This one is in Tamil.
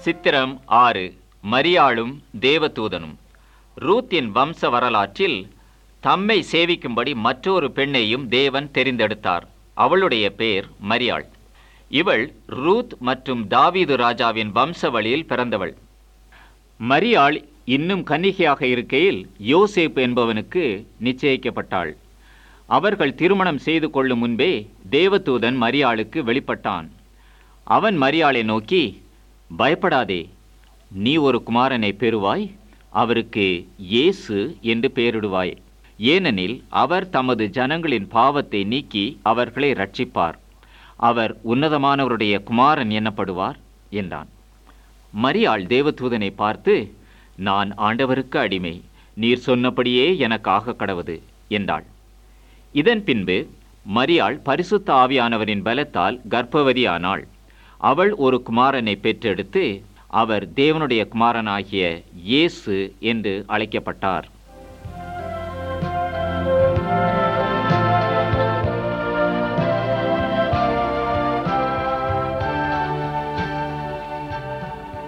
சித்திரம் ஆறு மரியாளும் தேவதூதனும் ரூத்தின் வம்ச வரலாற்றில் தம்மை சேவிக்கும்படி மற்றொரு பெண்ணையும் தேவன் தெரிந்தெடுத்தார் அவளுடைய பேர் மரியாள் இவள் ரூத் மற்றும் தாவீது ராஜாவின் வம்சவழியில் பிறந்தவள் மரியாள் இன்னும் கன்னிகையாக இருக்கையில் யோசேப் என்பவனுக்கு நிச்சயிக்கப்பட்டாள் அவர்கள் திருமணம் செய்து கொள்ளும் முன்பே தேவதூதன் மரியாளுக்கு வெளிப்பட்டான் அவன் மரியாளை நோக்கி பயப்படாதே நீ ஒரு குமாரனை பெறுவாய் அவருக்கு இயேசு என்று பெயரிடுவாய் ஏனெனில் அவர் தமது ஜனங்களின் பாவத்தை நீக்கி அவர்களை ரட்சிப்பார் அவர் உன்னதமானவருடைய குமாரன் எனப்படுவார் என்றான் மரியாள் தேவதூதனை பார்த்து நான் ஆண்டவருக்கு அடிமை நீர் சொன்னபடியே எனக்காக கடவுது என்றாள் இதன் பின்பு மரியாள் பரிசுத்த ஆவியானவரின் பலத்தால் கர்ப்பவதியானாள் அவள் ஒரு குமாரனை பெற்றெடுத்து அவர் தேவனுடைய குமாரனாகிய இயேசு என்று அழைக்கப்பட்டார்